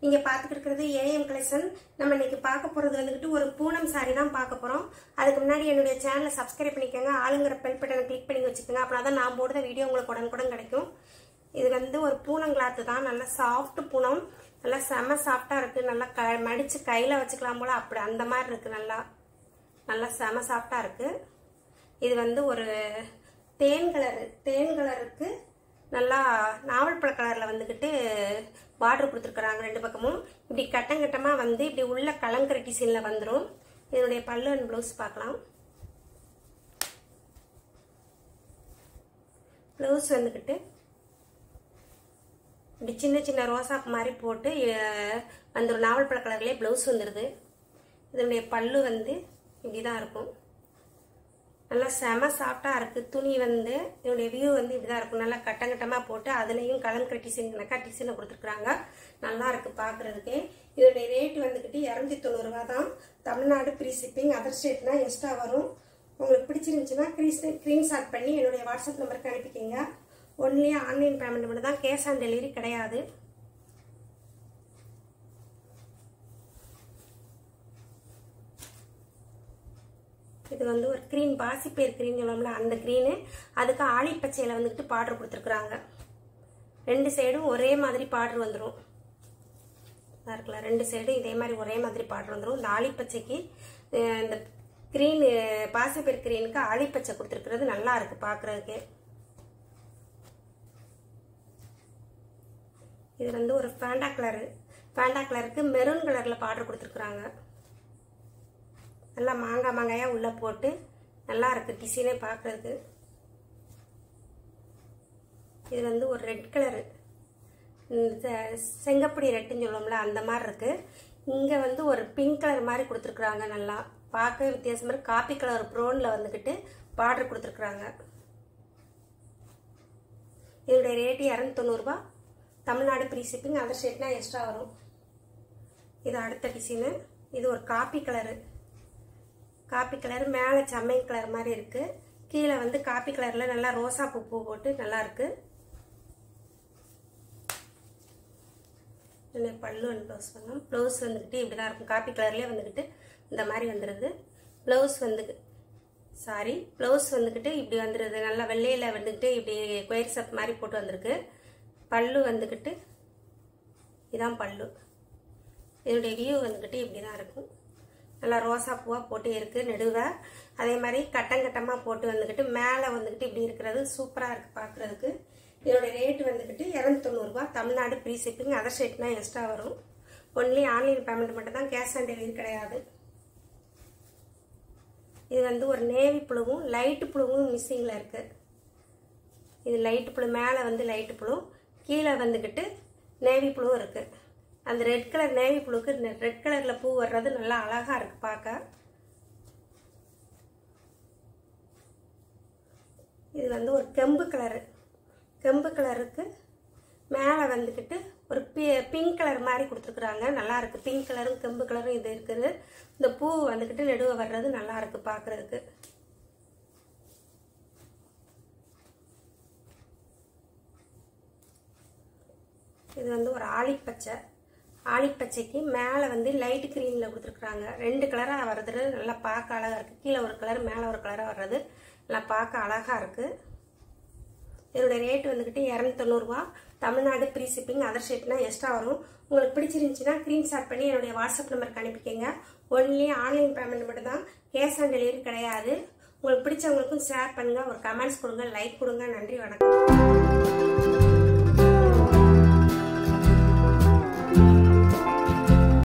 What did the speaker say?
நீங்க பார்த்துட்டு இருக்கிறது ஏஎம் கலெக்ஷன் நம்ம இன்னைக்கு பார்க்க போறது வந்துட்டு ஒரு பூனம் சாரி தான் பார்க்க போறோம் அதுக்கு முன்னாடி என்னுடைய சேனலை சப்ஸ்கிரைப் பண்ணிக்கோங்க ஆளுங்கிற பெல் பட்டனை கிளிக் பண்ணி வச்சுக்கோங்க அப்படின்னா தான் நான் போடுற வீடியோ உங்களுக்கு உடனுக்குடன் கிடைக்கும் இது வந்து ஒரு பூனம் கிளாத்து தான் நல்ல சாஃப்ட் பூனம் நல்லா செம சாஃப்டா இருக்கு நல்லா க மடிச்சு கையில வச்சுக்கலாம் போல அப்படி அந்த மாதிரி இருக்கு நல்லா நல்லா செம சாஃப்டா இருக்கு இது வந்து ஒரு தேன் கலர் தேன் கலருக்கு நல்லா நாவல் பழ கலரில் வந்துக்கிட்டு பார்டர் கொடுத்துருக்குறாங்க ரெண்டு பக்கமும் இப்படி கட்டம் கட்டமாக வந்து இப்படி உள்ள கலங்கரை டிசைனில் வந்துடும் இதனுடைய பல்லு அண்ட் ப்ளவுஸ் பார்க்கலாம் ப்ளவுஸ் வந்துக்கிட்டு இப்படி சின்ன சின்ன ரோசாப் மாதிரி போட்டு வந்துடும் நாவல் பழ கலர்லேயே ப்ளவுஸ் வந்துடுது இதனுடைய பல்லு வந்து இப்படி தான் இருக்கும் நல்லா செம சாஃப்டாக இருக்குது துணி வந்து இதனுடைய வியூ வந்து இப்படி தான் இருக்கும் நல்லா கட்டம் கட்டமாக போட்டு அதுலேயும் கலங்கரை டிசைன் நக்கா டிசைனை கொடுத்துருக்குறாங்க நல்லா இருக்குது பார்க்குறதுக்கு இதனுடைய ரேட் வந்துக்கிட்டு இரநூத்தி தொண்ணூறுரூவா தான் தமிழ்நாடு ஃப்ரீ ஷிப்பிங் அதர் ஸ்டேட்னா எக்ஸ்ட்ரா வரும் உங்களுக்கு பிடிச்சிருந்துச்சுன்னா ஸ்க்ரீன்ஷாட் பண்ணி என்னுடைய வாட்ஸ்அப் நம்பருக்கு அனுப்பிக்கிங்க ஒன்லி ஆன்லைன் பேமெண்ட் மட்டும் தான் கேஷ் ஆன் டெலிவரி கிடையாது இது வந்து ஒரு க்ரீன் பாசிப்பேர் க்ரீன் சொல்லுவோம்ல அந்த க்ரீனு அதுக்கு ஆழிப்பச்சையில் வந்துட்டு பார்டர் கொடுத்துருக்குறாங்க ரெண்டு சைடும் ஒரே மாதிரி பார்டர் வந்துடும் இருக்குல்ல ரெண்டு சைடும் இதே மாதிரி ஒரே மாதிரி பார்டர் வந்துடும் இந்த ஆழிப்பச்சைக்கு இந்த க்ரீன் பாசிப்பேர் க்ரீனுக்கு ஆழிப்பச்சை கொடுத்துருக்கிறது நல்லா இருக்கு பார்க்குறதுக்கு இது வந்து ஒரு ஃபேண்டா கலரு ஃபேண்டா கலருக்கு மெரூன் கலரில் பார்டர் கொடுத்துருக்குறாங்க நல்லா மாங்காய் மாங்காயாக உள்ளே போட்டு நல்லா இருக்குது டிசைனே பார்க்குறதுக்கு இது வந்து ஒரு ரெட் கலரு இந்த செங்கப்படி ரெட்டுன்னு சொல்லுவோம்ல அந்த மாதிரி இருக்குது இங்கே வந்து ஒரு பிங்க் கலர் மாதிரி கொடுத்துருக்குறாங்க நல்லா பார்க்க வித்தியாசம் மாதிரி காப்பி கலர் ப்ரோனில் வந்துக்கிட்டு பார்டர் கொடுத்துருக்குறாங்க இதோடைய ரேட்டு இரநூத்தொண்ணூறுபா தமிழ்நாடு ப்ரீ ஷிப்பிங் அதர் ஷேட்னா எக்ஸ்ட்ரா வரும் இது அடுத்த டிசைனு இது ஒரு காப்பி கலரு காப்பி கலர் மேலே சம்மன் கலர் மாதிரி இருக்குது கீழே வந்து காப்பி கலரில் நல்லா ரோசா பூ பூ போட்டு நல்லா இருக்கு பல்லு அண்ட் ப்ளவுஸ் பண்ணலாம் ப்ளவுஸ் வந்துக்கிட்டு இப்படி தான் இருக்கும் காப்பி கலர்லேயே வந்துக்கிட்டு இந்த மாதிரி வந்துடுது ப்ளவுஸ் வந்து சாரி ப்ளவுஸ் வந்துக்கிட்டு இப்படி வந்துடுது நல்லா வெள்ளையில் வந்துக்கிட்டு இப்படி கொயர் சப் மாதிரி போட்டு வந்திருக்கு பல்லு வந்துக்கிட்டு இதான் பல்லு இதனுடைய வியூ வந்துக்கிட்டு இப்படி தான் இருக்கும் நல்லா ரோசா பூவாக போட்டு இருக்குது நெடுவை அதே மாதிரி கட்டம் கட்டமாக போட்டு வந்துக்கிட்டு மேலே வந்துக்கிட்டு இப்படி இருக்கிறது சூப்பராக இருக்குது பார்க்குறதுக்கு இதோட ரேட் வந்துக்கிட்டு இரநூத்தொண்ணூறுபா தமிழ்நாடு ப்ரீ ஷிப்பிங் அதர் ஸ்டேட்னா எக்ஸ்ட்ரா வரும் ஒன்லி ஆன்லைன் பேமெண்ட் மட்டும் தான் கேஷ் ஆன் டெலிவரி கிடையாது இது வந்து ஒரு நேவி புழுவும் லைட்டு புழுவும் மிஸ்ஸிங்கில் இருக்குது இது லைட்டு புழு மேலே வந்து லைட்டு புழு கீழே வந்துக்கிட்டு நேவி புழுவும் இருக்குது அந்த ரெட் கலர் நேவி புழுக்கு ரெட் கலரில் பூ வர்றது நல்லா அழகாக இருக்கு பார்க்க இது வந்து ஒரு கெம்பு கலரு கெம்பு கலருக்கு மேலே வந்துக்கிட்டு ஒரு பி பிங்க் கலர் மாதிரி கொடுத்துருக்குறாங்க நல்லா இருக்கு பிங்க் கலரும் கெம்பு கலரும் இது இருக்குது இந்த பூ வந்துக்கிட்டு நெடுவை வர்றது நல்லா இருக்கு பார்க்குறதுக்கு இது வந்து ஒரு ஆளிப்பச்சை ஆளிப்பச்சைக்கு மேலே வந்து லைட் க்ரீனில் கொடுத்துருக்குறாங்க ரெண்டு கலராக வர்றது நல்லா பார்க்க அழகாக இருக்குது கீழே ஒரு கலர் மேலே ஒரு கலராக வர்றது நல்லா பார்க்க அழகாக இருக்குது இதோட ரேட் வந்துக்கிட்டு இரநூத்தொண்ணூறுபா தமிழ்நாடு ப்ரீ ஷிப்பிங் அதர் ஷேட்னா எக்ஸ்ட்ரா வரும் உங்களுக்கு பிடிச்சிருந்துச்சுன்னா ஸ்க்ரீன்ஷாட் பண்ணி என்னுடைய வாட்ஸ்அப் நம்பருக்கு அனுப்பிக்கங்க ஒன்லி ஆன்லைன் பேமெண்ட் மட்டும் தான் கேஷ் ஆன் டெலிவரி கிடையாது உங்களுக்கு பிடிச்சவங்களுக்கும் ஷேர் பண்ணுங்கள் ஒரு கமெண்ட்ஸ் கொடுங்க லைக் கொடுங்க நன்றி வணக்கம்